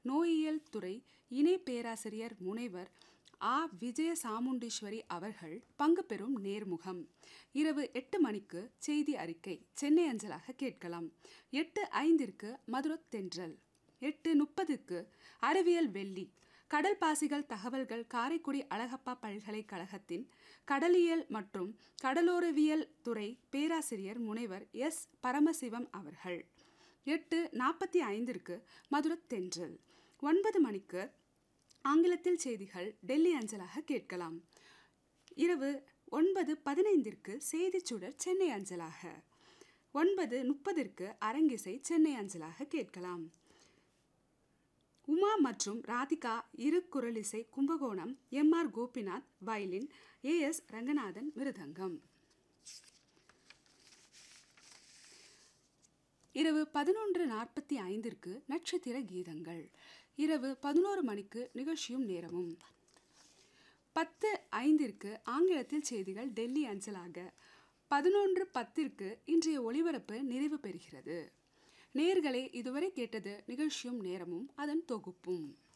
நோயியல் துறை இணை பேராசிரியர் முனைவர் ஆ விஜய சாமுண்டீஸ்வரி அவர்கள் பங்கு பெறும் நேர்முகம் இரவு எட்டு மணிக்கு செய்தி அறிக்கை சென்னை அஞ்சலாக கேட்கலாம் எட்டு ஐந்திற்கு மதுரத் தென்றல் எட்டு முப்பதுக்கு அறிவியல் வெள்ளி கடல் பாசிகள் தகவல்கள் காரைக்குடி அழகப்பா பல்கலைக்கழகத்தின் கடலியல் மற்றும் கடலோரவியல் துறை பேராசிரியர் முனைவர் எஸ் பரமசிவம் அவர்கள் எட்டு நாற்பத்தி ஐந்திற்கு மதுரத் தென்றல் ஒன்பது மணிக்கு ஆங்கிலத்தில் செய்திகள் டெல்லி அஞ்சலாக கேட்கலாம் இரவு ஒன்பது பதினைந்திற்கு செய்திச் சுடர் சென்னை அஞ்சலாக ஒன்பது முப்பதிற்கு அரங்கிசை சென்னை அஞ்சலாக கேட்கலாம் உமா மற்றும் ராதிகா இரு குரலிசை Kumbakonam M R Gopinath violin A S Ranganathan mridangam இரவு பதினொன்று நாற்பத்தி ஐந்திற்கு நட்சத்திர கீதங்கள் இரவு பதினோரு மணிக்கு நிகழ்ச்சியும் நேரமும் பத்து ஐந்திற்கு ஆங்கிலத்தில் செய்திகள் டெல்லி அஞ்சலாக பதினொன்று பத்திற்கு இன்றைய ஒளிபரப்பு நிறைவு பெறுகிறது நேர்களே இதுவரை கேட்டது நிகழ்ச்சியும் நேரமும் அதன் தொகுப்பும்